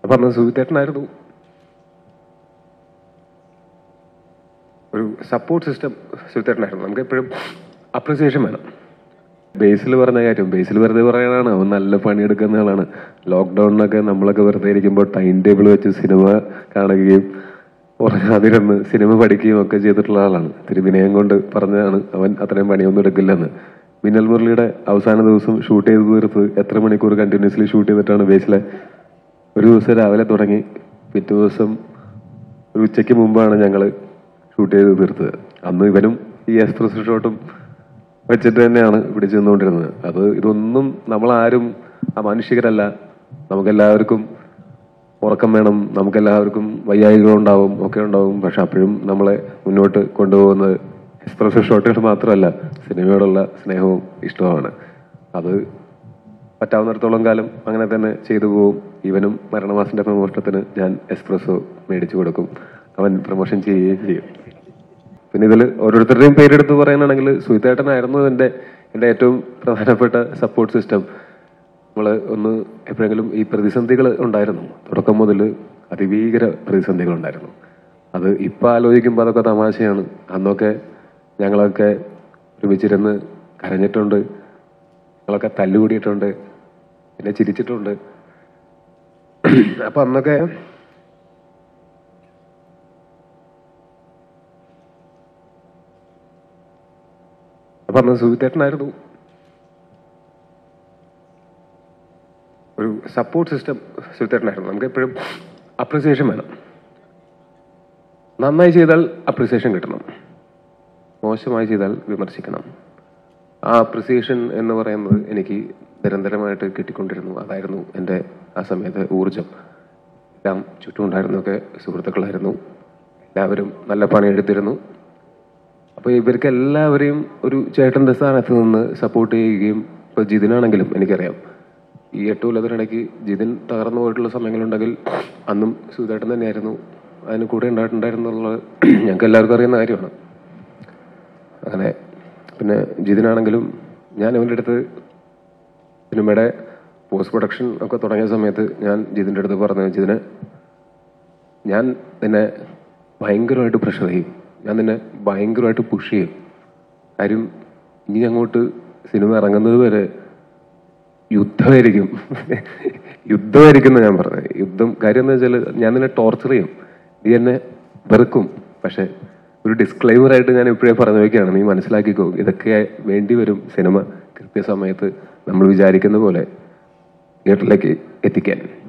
അപ്പൊ അന്ന് സുവിത്തേട്ടനായിരുന്നു ഒരു സപ്പോർട്ട് സിസ്റ്റം സുവിത്തേട്ടനായിരുന്നു നമുക്ക് എപ്പോഴും അപ്രിസിയേഷൻ വേണം ബേസിൽ പറഞ്ഞ കാര്യം ബേസിൽ വെറുതെ പറയാനാണ് അവൻ നല്ല പണിയെടുക്കുന്ന ആളാണ് ലോക്ക്ഡൌണിലൊക്കെ നമ്മളൊക്കെ വെറുതെ ഇരിക്കുമ്പോൾ ടൈം ടേബിൾ വെച്ച് സിനിമ കാണുകയും ഉറങ്ങാതിരുന്ന് സിനിമ പഠിക്കുകയും ഒക്കെ ചെയ്തിട്ടുള്ള ആളാണ് ഇത്തിരി വിനയം കൊണ്ട് പറഞ്ഞതാണ് അവൻ അത്രയും പണിയൊന്നും എടുക്കില്ലെന്ന് മിന്നൽ മുരളിയുടെ അവസാന ദിവസം ഷൂട്ട് ചെയ്ത് തീർത്ത് എത്ര മണിക്കൂർ കണ്ടിന്യൂസ്ലി ഷൂട്ട് ചെയ്തിട്ടാണ് ബേസിലെ ഒരു ദിവസം രാവിലെ തുടങ്ങി പിറ്റേ ദിവസം ഒരു ഉച്ചയ്ക്ക് മുമ്പാണ് ഞങ്ങൾ ഷൂട്ട് ചെയ്ത് തീർത്തത് അന്ന് ഇവനും ഈ എക്സ്പ്രസ് ഷോട്ടും വെച്ചിട്ട് തന്നെയാണ് പിടിച്ചു നിന്നുകൊണ്ടിരുന്നത് അത് ഇതൊന്നും നമ്മളാരും അമാനുഷികരല്ല നമുക്കെല്ലാവർക്കും ഉറക്കം വേണം നമുക്കെല്ലാവർക്കും വയ്യായികളുണ്ടാവും ഒക്കെ ഉണ്ടാവും പക്ഷെ അപ്പോഴും നമ്മളെ മുന്നോട്ട് കൊണ്ടുപോകുന്നത് എക്സ്പ്രസ് ഷോട്ടുകൾ മാത്രമല്ല സിനിമയോടുള്ള സ്നേഹവും ഇഷ്ടവുമാണ് അത് പറ്റാവുന്നിടത്തോളം കാലം അങ്ങനെ തന്നെ ചെയ്തു പോകും ഇവനും മരണമാസിന്റെ പ്രമോഷണത്തിന് ഞാൻ എക്സ്പ്രസോ മേടിച്ചു കൊടുക്കും അവൻ പ്രമോഷൻ ചെയ്യുകയും ചെയ്യും പിന്നെ ഇതിൽ ഓരോരുത്തരുടെയും പേരെടുത്ത് പറയാനാണെങ്കിൽ സുഹിതേട്ടനായിരുന്നു എൻ്റെ എൻ്റെ ഏറ്റവും പ്രധാനപ്പെട്ട സപ്പോർട്ട് സിസ്റ്റം നമ്മൾ ഒന്ന് എപ്പോഴെങ്കിലും ഈ പ്രതിസന്ധികൾ ഉണ്ടായിരുന്നു തുടക്കം മുതൽ അതിഭീകര പ്രതിസന്ധികൾ ഉണ്ടായിരുന്നു അത് ഇപ്പം ആലോചിക്കുമ്പോൾ അതൊക്കെ തമാശയാണ് അന്നൊക്കെ ഞങ്ങളൊക്കെ ഒരുമിച്ചിരുന്ന് കരഞ്ഞിട്ടുണ്ട് ഞങ്ങളൊക്കെ തല്ലുകൂടിയിട്ടുണ്ട് പിന്നെ ചിരിച്ചിട്ടുണ്ട് അപ്പൊ അന്നൊക്കെ അപ്പൊ അന്ന് സുഹിത്തേട്ടനായിരുന്നു ഒരു സപ്പോർട്ട് സിസ്റ്റം സുഹിത്തേട്ടനായിരുന്നു നമുക്ക് എപ്പോഴും അപ്രിസിയേഷൻ വേണം നന്നായി ചെയ്താൽ അപ്രിസിയേഷൻ കിട്ടണം മോശമായി ചെയ്താൽ വിമർശിക്കണം ആ അപ്രിസിയേഷൻ എന്ന് പറയുന്നത് എനിക്ക് നിരന്തരമായിട്ട് കിട്ടിക്കൊണ്ടിരുന്നു അതായിരുന്നു എൻ്റെ ആ സമയത്ത് ഊർജം എല്ലാം ചുറ്റുമുണ്ടായിരുന്നൊക്കെ സുഹൃത്തുക്കളായിരുന്നു എല്ലാവരും നല്ല പണിയെടുത്തിരുന്നു അപ്പോൾ ഇവർക്ക് എല്ലാവരെയും ഒരു ചേട്ടൻ്റെ സ്ഥാനത്ത് നിന്ന് സപ്പോർട്ട് ചെയ്യുകയും ഇപ്പോൾ ജിതിനാണെങ്കിലും എനിക്കറിയാം ഈ എട്ട് കൊല്ലത്തിനിടയ്ക്ക് ജിതിൻ തകർന്നു പോയിട്ടുള്ള സമയങ്ങളുണ്ടെങ്കിൽ അന്നും സുധേട്ടൻ തന്നെയായിരുന്നു അതിന് കൂടെ ഉണ്ടായിട്ടുണ്ടായിരുന്നുള്ളത് ഞങ്ങൾക്ക് എല്ലാവർക്കും അറിയുന്ന കാര്യമാണ് അങ്ങനെ പിന്നെ ജിതിനാണെങ്കിലും ഞാൻ ഇവൻ്റെ അടുത്ത് സിനിമയുടെ പോസ്റ്റ് പ്രൊഡക്ഷൻ ഒക്കെ തുടങ്ങിയ സമയത്ത് ഞാൻ ജിതിൻ്റെ അടുത്ത് പറഞ്ഞു ജിതിന് ഞാൻ നിന്നെ ഭയങ്കരമായിട്ട് പ്രഷർ ചെയ്യും ഞാൻ നിന്നെ ഭയങ്കരമായിട്ട് പുഷ് ചെയ്യും കാര്യം ഇനി അങ്ങോട്ട് സിനിമ ഇറങ്ങുന്നത് വരെ യുദ്ധമായിരിക്കും യുദ്ധമായിരിക്കും എന്ന് ഞാൻ പറഞ്ഞത് യുദ്ധം കാര്യം എന്താ വെച്ചാൽ ഞാൻ നിന്നെ ടോർച്ചർ ചെയ്യും നീ എന്നെ വെറുക്കും പക്ഷെ ഒരു ഡിസ്ക്ലൈമർ ആയിട്ട് ഞാൻ ഇപ്പോഴേ പറഞ്ഞു വയ്ക്കുകയാണ് നീ മനസ്സിലാക്കിക്കോ ഇതൊക്കെ വേണ്ടി വരും സിനിമ കൃത്യസമയത്ത് നമ്മൾ വിചാരിക്കുന്ന പോലെ തിയേറ്ററിലേക്ക് എത്തിക്കാൻ